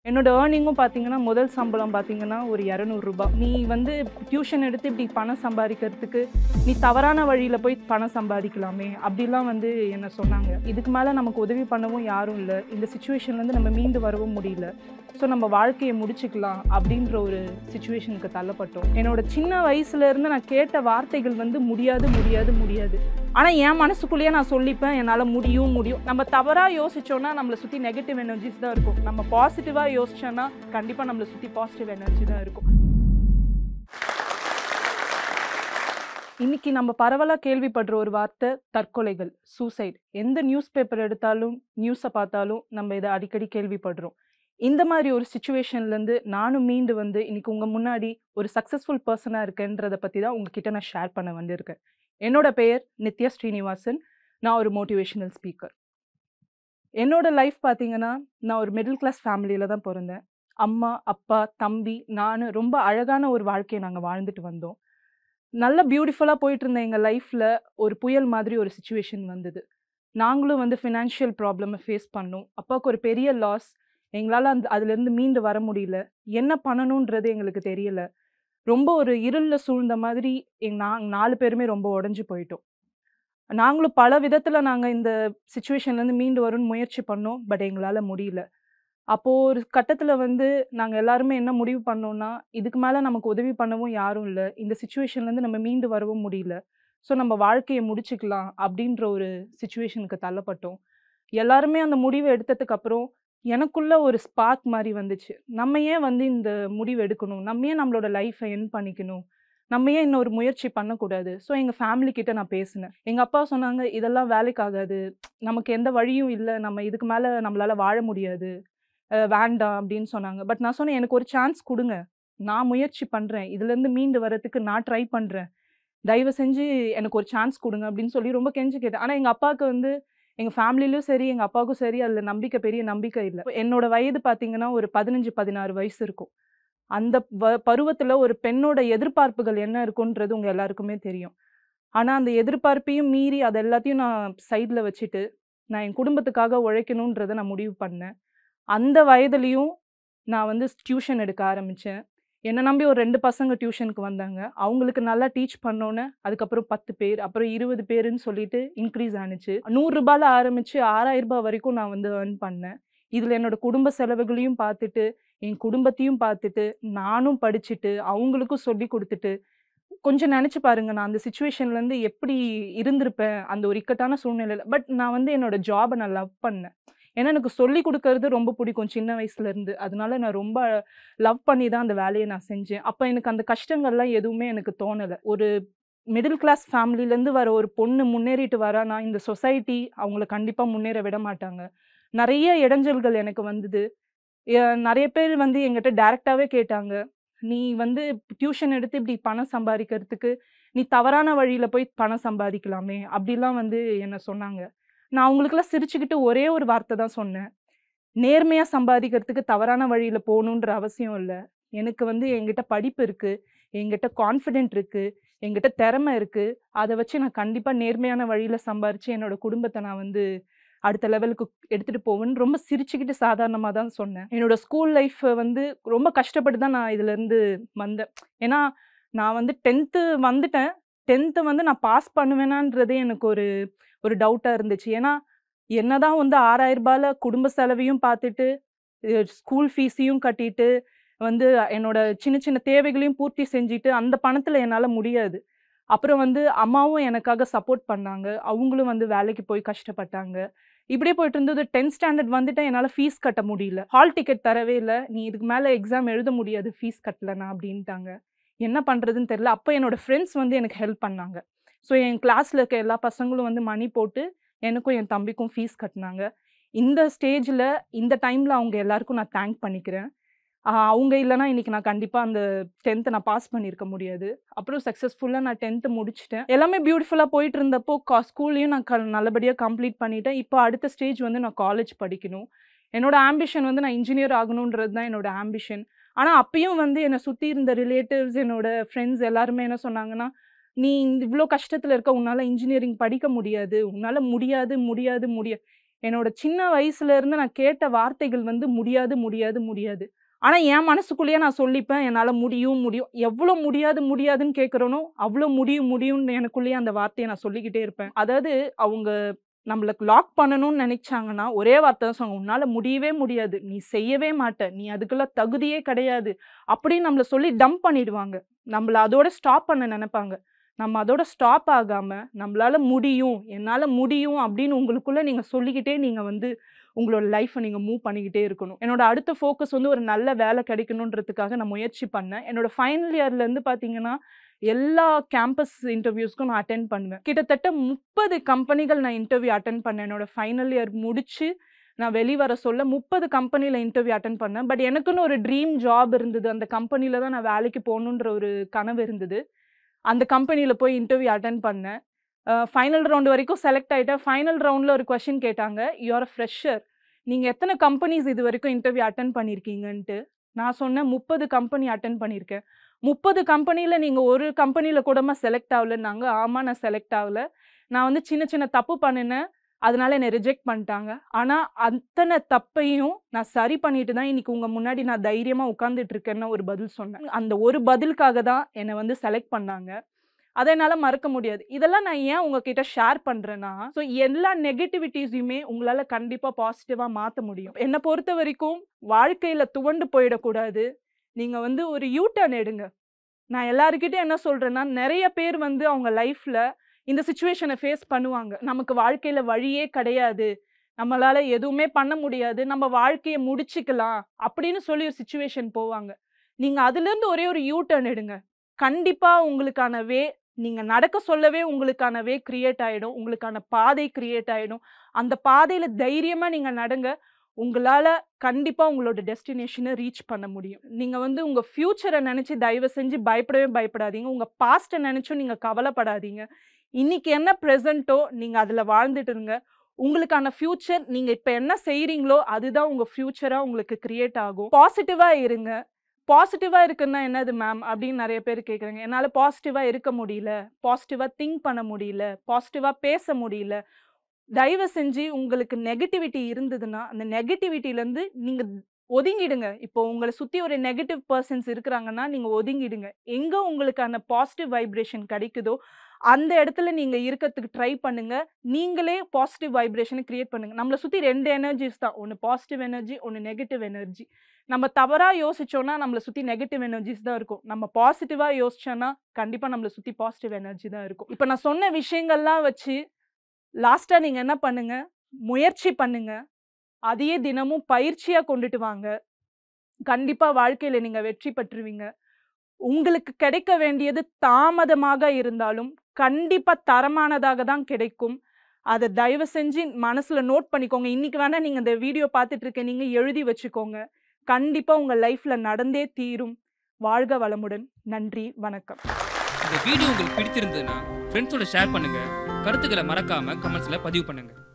என்னோட ஏர்னிங்கும் பார்த்தீங்கன்னா முதல் சம்பளம் பார்த்தீங்கன்னா ஒரு இரநூறுபா நீ வந்து டியூஷன் எடுத்து இப்படி பணம் சம்பாதிக்கிறதுக்கு நீ தவறான வழியில் போய் பணம் சம்பாதிக்கலாமே அப்படிலாம் வந்து என்ன சொன்னாங்க இதுக்கு மேலே நமக்கு உதவி பண்ணவும் யாரும் இல்லை இந்த சுச்சுவேஷன்லேருந்து நம்ம மீண்டு வரவும் முடியல ஸோ நம்ம வாழ்க்கையை முடிச்சுக்கலாம் அப்படின்ற ஒரு சுச்சுவேஷனுக்கு தள்ளப்பட்டோம் என்னோட சின்ன வயசுல இருந்து நான் கேட்ட வார்த்தைகள் வந்து முடியாது முடியாது முடியாது ஆனால் என் மனசுக்குள்ளேயே நான் சொல்லிப்பேன் என்னால் முடியும் முடியும் நம்ம தவறாக யோசிச்சோன்னா நம்மளை சுற்றி நெகட்டிவ் எனர்ஜிஸ் தான் இருக்கும் நம்ம பாசிட்டிவாக யோசிச்சோன்னா கண்டிப்பாக நம்மளை சுற்றி பாசிட்டிவ் எனர்ஜி தான் இருக்கும் இன்னைக்கு நம்ம பரவலாக கேள்விப்படுற ஒரு வார்த்தை தற்கொலைகள் சூசைட் எந்த நியூஸ் பேப்பர் எடுத்தாலும் நியூஸை பார்த்தாலும் நம்ம இதை அடிக்கடி கேள்விப்படுறோம் இந்த மாதிரி ஒரு சுச்சுவேஷன்லேருந்து நானும் மீண்டு வந்து இன்னைக்கு உங்கள் முன்னாடி ஒரு சக்ஸஸ்ஃபுல் பர்சனாக இருக்கேன்றதை பற்றி தான் உங்ககிட்ட நான் ஷேர் பண்ண வந்திருக்கேன் என்னோட பெயர் நித்யா ஸ்ரீனிவாசன் நான் ஒரு மோட்டிவேஷனல் ஸ்பீக்கர் என்னோட லைஃப் பார்த்தீங்கன்னா நான் ஒரு மிடில் கிளாஸ் ஃபேமிலியில் தான் பிறந்தேன் அம்மா அப்பா தம்பி நான் ரொம்ப அழகான ஒரு வாழ்க்கையை நாங்கள் வாழ்ந்துட்டு வந்தோம் நல்ல பியூட்டிஃபுல்லாக போயிட்டு இருந்த எங்கள் லைஃப்பில் ஒரு புயல் மாதிரி ஒரு சுச்சுவேஷன் வந்தது நாங்களும் வந்து ஃபினான்ஷியல் ப்ராப்ளமை ஃபேஸ் பண்ணோம் அப்பாவுக்கு ஒரு பெரிய லாஸ் எங்களால் அந்த அதுலேருந்து மீண்டு வர முடியல என்ன பண்ணணுன்றது எங்களுக்கு தெரியல ரொம்ப ஒரு இருளில் சூழ்ந்த மாதிரி எங் நாங்கள் நாலு பேருமே ரொம்ப உடஞ்சி போயிட்டோம் நாங்களும் பல விதத்தில் நாங்கள் இந்த சுச்சுவேஷன்லேருந்து மீண்டு வரும்னு முயற்சி பண்ணோம் பட் எங்களால் முடியல அப்போது ஒரு கட்டத்தில் வந்து நாங்கள் எல்லாருமே என்ன முடிவு பண்ணோம்னா இதுக்கு மேலே நமக்கு உதவி பண்ணவும் யாரும் இல்லை இந்த சுச்சுவேஷன்லேருந்து நம்ம மீண்டு வரவும் முடியல ஸோ நம்ம வாழ்க்கையை முடிச்சுக்கலாம் அப்படின்ற ஒரு சுச்சுவேஷனுக்கு தள்ளப்பட்டோம் எல்லாருமே அந்த முடிவை எடுத்ததுக்கு அப்புறம் எனக்குள்ள ஒரு ஸ்பார்க் மாதிரி வந்துச்சு நம்ம ஏன் வந்து இந்த முடிவு எடுக்கணும் நம்ம ஏன் நம்மளோட லைஃப்பை என் பண்ணிக்கணும் நம்ம ஏன் இன்னொரு முயற்சி பண்ணக்கூடாது ஸோ எங்கள் ஃபேமிலி கிட்ட நான் பேசினேன் எங்கள் அப்பா சொன்னாங்க இதெல்லாம் வேலைக்கு ஆகாது நமக்கு எந்த வழியும் இல்லை நம்ம இதுக்கு மேலே நம்மளால வாழ முடியாது அஹ் வேண்டாம் அப்படின்னு சொன்னாங்க பட் நான் சொன்னேன் எனக்கு ஒரு சான்ஸ் கொடுங்க நான் முயற்சி பண்ணுறேன் இதுலேருந்து மீண்டு வரதுக்கு நான் ட்ரை பண்ணுறேன் தயவு செஞ்சு எனக்கு ஒரு சான்ஸ் கொடுங்க அப்படின்னு சொல்லி ரொம்ப கெஞ்சி கேட்டேன் ஆனால் எங்கள் அப்பாவுக்கு வந்து எங்கள் ஃபேமிலிலும் சரி எங்கள் அப்பாவுக்கும் சரி அதில் நம்பிக்கை பெரிய நம்பிக்கை இல்லை என்னோட வயது பார்த்தீங்கன்னா ஒரு பதினஞ்சு பதினாறு வயசு இருக்கும் அந்த வ பருவத்தில் ஒரு பெண்ணோட எதிர்பார்ப்புகள் என்ன இருக்குன்றது உங்கள் எல்லாருக்குமே தெரியும் ஆனால் அந்த எதிர்பார்ப்பையும் மீறி அது எல்லாத்தையும் நான் சைடில் வச்சுட்டு நான் என் குடும்பத்துக்காக உழைக்கணுன்றதை நான் முடிவு பண்ணேன் அந்த வயதுலேயும் நான் வந்து டியூஷன் எடுக்க ஆரம்பித்தேன் என்னை நம்பி ஒரு ரெண்டு பசங்க டியூஷனுக்கு வந்தாங்க அவங்களுக்கு நல்லா டீச் பண்ணோன்னே அதுக்கப்புறம் பத்து பேர் அப்புறம் இருபது பேருன்னு சொல்லிட்டு இன்க்ரீஸ் ஆனுச்சு நூறுரூபாயில் ஆரம்பித்து ஆறாயிரம் ரூபாய் வரைக்கும் நான் வந்து ஏர்ன் பண்ணேன் இதில் என்னோட குடும்ப செலவுகளையும் பார்த்துட்டு என் குடும்பத்தையும் பார்த்துட்டு நானும் படிச்சுட்டு அவங்களுக்கும் சொல்லி கொடுத்துட்டு கொஞ்சம் நினச்சி பாருங்க நான் அந்த சுச்சுவேஷன்லேருந்து எப்படி இருந்திருப்பேன் அந்த ஒரு இக்கட்டான சூழ்நிலையில் பட் நான் வந்து என்னோட ஜாபை நான் லவ் பண்ணேன் ஏன்னா எனக்கு சொல்லி கொடுக்கறது ரொம்ப பிடிக்கும் சின்ன வயசுலேருந்து அதனால நான் ரொம்ப லவ் பண்ணி தான் அந்த வேலையை நான் செஞ்சேன் அப்போ எனக்கு அந்த கஷ்டங்கள்லாம் எதுவுமே எனக்கு தோணலை ஒரு மிடில் கிளாஸ் ஃபேமிலிலேருந்து வர ஒரு பொண்ணு முன்னேறிட்டு வரானா இந்த சொசைட்டி அவங்கள கண்டிப்பாக முன்னேற விட மாட்டாங்க நிறைய இடைஞ்சல்கள் எனக்கு வந்தது எ- நிறைய பேர் வந்து எங்கிட்ட டைரெக்டாகவே கேட்டாங்க நீ வந்து டியூஷன் எடுத்து இப்படி பணம் சம்பாதிக்கிறதுக்கு நீ தவறான வழியில் போய் பணம் சம்பாதிக்கலாமே அப்படிலாம் வந்து என்ன சொன்னாங்க நான் அவங்களுக்குலாம் சிரிச்சுக்கிட்டு ஒரே ஒரு வார்த்தை தான் சொன்னேன் நேர்மையாக சம்பாதிக்கிறதுக்கு தவறான வழியில் போகணுன்ற அவசியம் இல்லை எனக்கு வந்து என்கிட்ட படிப்பு இருக்குது என்கிட்ட கான்ஃபிடென்ட் இருக்குது என்கிட்ட திறமை இருக்குது அதை வச்சு நான் கண்டிப்பாக நேர்மையான வழியில் சம்பாரித்து என்னோட குடும்பத்தை நான் வந்து அடுத்த லெவலுக்கு எடுத்துகிட்டு போவேன்னு ரொம்ப சிரிச்சுக்கிட்டு சாதாரணமாக தான் சொன்னேன் என்னோட ஸ்கூல் லைஃப் வந்து ரொம்ப கஷ்டப்பட்டு தான் நான் இதுலேருந்து வந்தேன் ஏன்னா நான் வந்து டென்த்து வந்துட்டேன் டென்த்து வந்து நான் பாஸ் பண்ணுவேனான்றதே எனக்கு ஒரு ஒரு டவுட்டாக இருந்துச்சு ஏன்னா என்னதான் வந்து ஆறாயிரம் ரூபாயில குடும்ப செலவையும் பார்த்துட்டு ஸ்கூல் ஃபீஸையும் கட்டிட்டு வந்து என்னோட சின்ன சின்ன தேவைகளையும் பூர்த்தி செஞ்சுட்டு அந்த பணத்தில் என்னால் முடியாது அப்புறம் வந்து அம்மாவும் எனக்காக சப்போர்ட் பண்ணாங்க அவங்களும் வந்து வேலைக்கு போய் கஷ்டப்பட்டாங்க இப்படியே போயிட்டு இருந்தது டென்த் ஸ்டாண்டர்ட் வந்துட்டு என்னால் ஃபீஸ் கட்ட முடியல ஹால் டிக்கெட் தரவே இல்லை நீ இதுக்கு மேலே எக்ஸாம் எழுத முடியாது ஃபீஸ் கட்டலனா அப்படின்ட்டாங்க என்ன பண்ணுறதுன்னு தெரில அப்போ என்னோட ஃப்ரெண்ட்ஸ் வந்து எனக்கு ஹெல்ப் பண்ணாங்க ஸோ என் கிளாஸில் இருக்க எல்லா பசங்களும் வந்து மணி போட்டு எனக்கும் என் தம்பிக்கும் ஃபீஸ் கட்டினாங்க இந்த ஸ்டேஜில் இந்த டைமில் அவங்க எல்லாருக்கும் நான் தேங்க் பண்ணிக்கிறேன் ஆஹ் அவங்க இல்லைனா இன்னைக்கு நான் கண்டிப்பாக அந்த டென்த்தை நான் பாஸ் பண்ணியிருக்க முடியாது அப்புறம் சக்ஸஸ்ஃபுல்லாக நான் டென்த்து முடிச்சிட்டேன் எல்லாமே பியூட்டிஃபுல்லாக போயிட்டு இருந்தப்போ கா ஸ்கூல்லையும் நான் க நல்லபடியாக கம்ப்ளீட் பண்ணிட்டேன் இப்போ அடுத்த ஸ்டேஜ் வந்து நான் காலேஜ் படிக்கணும் என்னோட ஆம்பிஷன் வந்து நான் இன்ஜினியர் ஆகணுன்றது தான் என்னோட ஆம்பிஷன் ஆனால் அப்பயும் வந்து என்னை சுற்றி இருந்த ரிலேட்டிவ்ஸ் என்னோட ஃப்ரெண்ட்ஸ் எல்லாருமே என்ன சொன்னாங்கன்னா நீ இவ்வளோ கஷ்டத்தில் இருக்க உன்னால் இன்ஜினியரிங் படிக்க முடியாது உன்னால் முடியாது முடியாது முடியாது என்னோட சின்ன வயசுல இருந்து நான் கேட்ட வார்த்தைகள் வந்து முடியாது முடியாது முடியாது ஆனா என் மனசுக்குள்ளேயே நான் சொல்லிப்பேன் என்னால முடியும் முடியும் எவ்வளோ முடியாது முடியாதுன்னு கேட்குறனோ அவ்வளோ முடியும் முடியும்னு எனக்குள்ளேயே அந்த வார்த்தையை நான் சொல்லிக்கிட்டே இருப்பேன் அதாவது அவங்க நம்மளுக்கு லாக் பண்ணணும்னு நினைச்சாங்கன்னா ஒரே வார்த்தை தான் சொன்னாங்க உன்னால முடியவே முடியாது நீ செய்யவே மாட்ட நீ அதுக்கெல்லாம் தகுதியே கிடையாது அப்படின்னு நம்மள சொல்லி டம்ப் பண்ணிடுவாங்க நம்மள அதோட ஸ்டாப் பண்ண நினைப்பாங்க நம்ம அதோட ஸ்டாப் ஆகாம நம்மளால முடியும் என்னால முடியும் அப்படின்னு உங்களுக்குள்ள நீங்க சொல்லிக்கிட்டே நீங்க வந்து உங்களோட லைஃப்பை நீங்கள் மூவ் பண்ணிக்கிட்டே இருக்கணும் என்னோட அடுத்த ஃபோக்கஸ் வந்து ஒரு நல்ல வேலை கிடைக்கணுன்றதுக்காக நான் முயற்சி பண்ணேன் என்னோட ஃபைனல் இயர்லேருந்து பார்த்தீங்கன்னா எல்லா கேம்பஸ் இன்டர்வியூஸ்க்கும் நான் அட்டென்ட் பண்ணுவேன் கிட்டத்தட்ட முப்பது கம்பெனிகள் நான் இன்டர்வியூ அட்டென்ட் பண்ணேன் என்னோட ஃபைனல் இயர் முடிச்சு நான் வெளி வர சொல்ல முப்பது கம்பெனியில் இன்டர்வியூ அட்டன் பண்ணேன் பட் எனக்குன்னு ஒரு ட்ரீம் ஜாப் இருந்தது அந்த கம்பெனியில் தான் நான் வேலைக்கு போகணுன்ற ஒரு கனவு இருந்தது அந்த கம்பெனியில் போய் இன்டர்வியூ அட்டன் பண்ணேன் ஃபைனல் ரவுண்ட் வரைக்கும் செலக்ட் ஆகிட்டேன் ஃபைனல் ரவுண்டில் ஒரு கொஷின் கேட்டாங்க யூஆர் ஃப்ரெஷர் நீங்கள் எத்தனை கம்பெனிஸ் இது வரைக்கும் இன்டர்வியூ அட்டன் பண்ணியிருக்கீங்கன்ட்டு நான் சொன்னேன் முப்பது கம்பெனி அட்டன் பண்ணியிருக்கேன் முப்பது கம்பெனியில் நீங்கள் ஒரு கம்பெனியில் கூடமா செலக்ட் ஆகலைன்னாங்க ஆமாம் நான் செலக்ட் ஆகலை நான் வந்து சின்ன சின்ன தப்பு பண்ணினேன் அதனால என்னை ரிஜெக்ட் பண்ணிட்டாங்க ஆனால் அத்தனை தப்பையும் நான் சரி பண்ணிட்டு தான் இன்னைக்கு உங்கள் முன்னாடி நான் தைரியமாக உட்காந்துட்டு இருக்கேன்னு ஒரு பதில் சொன்னேன் அந்த ஒரு பதிலுக்காக தான் என்னை வந்து செலக்ட் பண்ணாங்க அதை என்னால் மறக்க முடியாது இதெல்லாம் நான் ஏன் உங்ககிட்ட ஷேர் பண்ணுறேன்னா ஸோ எல்லா நெகட்டிவிட்டிஸையுமே உங்களால் கண்டிப்பாக பாசிட்டிவாக மாற்ற முடியும் என்னை பொறுத்த வரைக்கும் வாழ்க்கையில் துவண்டு போயிடக்கூடாது நீங்கள் வந்து ஒரு யூ டர்ன் எடுங்க நான் எல்லாருக்கிட்டையும் என்ன சொல்கிறேன்னா நிறைய பேர் வந்து அவங்க லைஃப்பில் இந்த சுச்சுவேஷனை ஃபேஸ் பண்ணுவாங்க நமக்கு வாழ்க்கையில் வழியே கிடையாது நம்மளால் எதுவுமே பண்ண முடியாது நம்ம வாழ்க்கையை முடிச்சுக்கலாம் அப்படின்னு சொல்லி ஒரு சுச்சுவேஷன் போவாங்க நீங்கள் அதுலேருந்து ஒரே ஒரு யூ டர்ன் எடுங்க கண்டிப்பாக உங்களுக்கான வே நீங்கள் நடக்க சொல்லவே உங்களுக்கான வே கிரியேட் ஆகிடும் உங்களுக்கான பாதை கிரியேட் ஆகிடும் அந்த பாதையில் தைரியமாக நீங்கள் நடங்க உங்களால் கண்டிப்பாக உங்களோட டெஸ்டினேஷனை ரீச் பண்ண முடியும் நீங்கள் வந்து உங்கள் ஃப்யூச்சரை நினச்சி தயவு செஞ்சு பயப்படவே பயப்படாதீங்க உங்கள் பாஸ்ட்டை நினச்சும் நீங்கள் கவலைப்படாதீங்க இன்னைக்கு என்ன ப்ரெசண்ட்டோ நீங்கள் அதில் வாழ்ந்துட்டு இருங்க உங்களுக்கான ஃப்யூச்சர் நீங்கள் இப்போ என்ன செய்கிறீங்களோ அதுதான் உங்கள் ஃப்யூச்சராக உங்களுக்கு கிரியேட் ஆகும் பாசிட்டிவாக இருங்க பாசிட்டிவாக இருக்குன்னா என்னது மேம் அப்படின்னு நிறைய பேர் கேட்குறாங்க என்னால் பாசிட்டிவாக இருக்க முடியல பாசிட்டிவாக திங்க் பண்ண முடியல பாசிட்டிவாக பேச முடியல தயவு செஞ்சு உங்களுக்கு நெகட்டிவிட்டி இருந்ததுன்னா அந்த நெகட்டிவிட்டிலேருந்து நீங்கள் ஒதுங்கிடுங்க இப்போ உங்களை சுற்றி ஒரு நெகட்டிவ் பர்சன்ஸ் இருக்கிறாங்கன்னா நீங்கள் ஒதுங்கிடுங்க எங்கே உங்களுக்கான பாசிட்டிவ் வைப்ரேஷன் கிடைக்குதோ அந்த இடத்துல நீங்கள் இருக்கிறதுக்கு ட்ரை பண்ணுங்க நீங்களே பாசிட்டிவ் வைப்ரேஷனை கிரியேட் பண்ணுங்க நம்மளை சுற்றி ரெண்டு எனர்ஜிஸ் தான் ஒன்று பாசிட்டிவ் எனர்ஜி ஒன்று நெகட்டிவ் எனர்ஜி நம்ம தவறாக யோசிச்சோன்னா நம்மளை சுற்றி நெகட்டிவ் எனர்ஜிஸ் தான் இருக்கும் நம்ம பாசிட்டிவாக யோசிச்சோன்னா கண்டிப்பாக நம்மளை சுற்றி பாசிட்டிவ் எனர்ஜி தான் இருக்கும் இப்போ நான் சொன்ன விஷயங்கள்லாம் வச்சு லாஸ்ட்டாக நீங்கள் என்ன பண்ணுங்க முயற்சி பண்ணுங்க அதையே தினமும் பயிற்சியாக கொண்டுட்டு வாங்க கண்டிப்பாக வாழ்க்கையில் நீங்கள் வெற்றி பெற்றுவீங்க உங்களுக்கு கிடைக்க வேண்டியது தாமதமாக இருந்தாலும் கண்டிப்பாக தரமானதாக தான் கிடைக்கும் அதை தயவு செஞ்சு மனசில் நோட் பண்ணிக்கோங்க இன்னைக்கு வேணால் நீங்கள் இந்த வீடியோ பார்த்துட்டு இருக்க நீங்கள் எழுதி வச்சுக்கோங்க கண்டிப்பாக உங்கள் லைஃப்பில் நடந்தே தீரும் வாழ்க வளமுடன் நன்றி வணக்கம் இந்த வீடியோ உங்களுக்கு பிடிச்சிருந்ததுன்னா ஃப்ரெண்ட்ஸோட ஷேர் பண்ணுங்க கருத்துக்களை மறக்காம கமெண்ட்ஸ்ல பதிவு பண்ணுங்க